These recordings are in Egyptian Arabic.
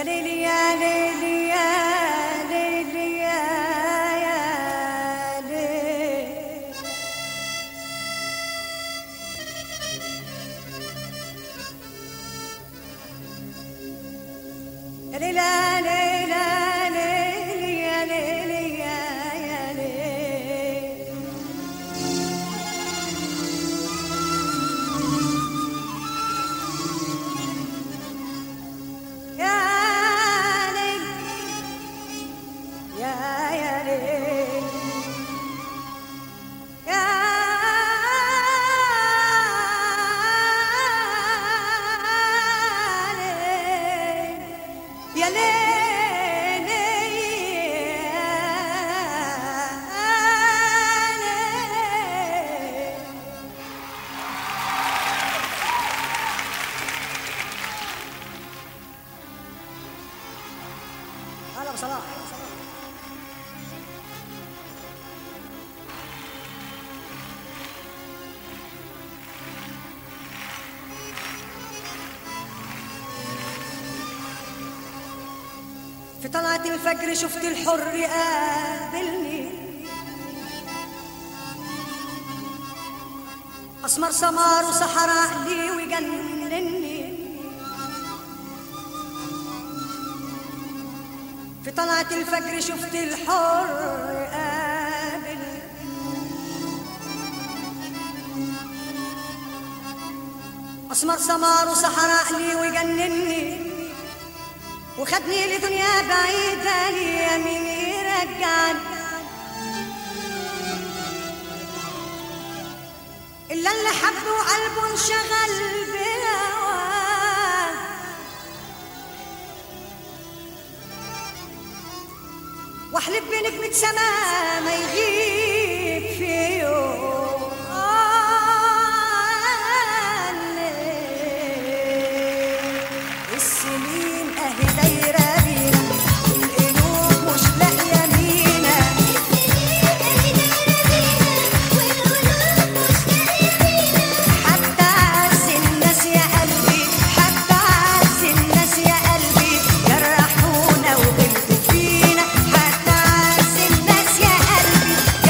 ليلي يا ليلي يا ليلي يا يا ليلي يا ليلى ليلى ليلي يا ليلي يا يا ليلي يا ليل يا يا ليل يا ليل يا ليل يا ليل هلا بصلاح في طلعة الفجر شفت الحر قابلني أسمر سمار وصحراء لي ويجنني في طلعة الفجر شفت الحر قابلني أسمر سمار وصحراء لي ويجنني وخدني لدنيا بعيدة لي مين يرجعني إلا اللي حبه وقلبه انشغل بهواه واحلف بنجمة سما ما يغيب في يوم السنين اهي دايرة بينا والقلوب مش لاقية مينا حتى عز الناس يا قلبي حتى عز الناس يا قلبي جرحونا وغلطوا فينا حتى عز الناس يا قلبي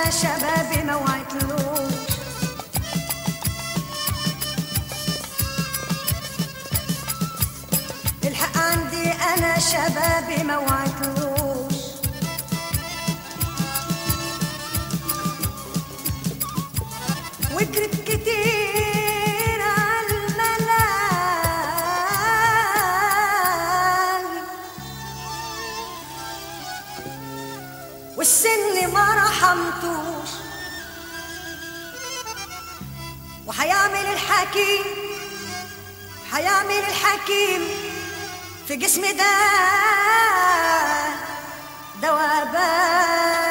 انا شبابي ما وعدتلوش الحق عندي انا شبابي ما وعدتلوش وكرت كتير عالملال والسن ما رحمتوش وحيعمل الحكيم حيعمل الحكيم في جسمي ده دوابان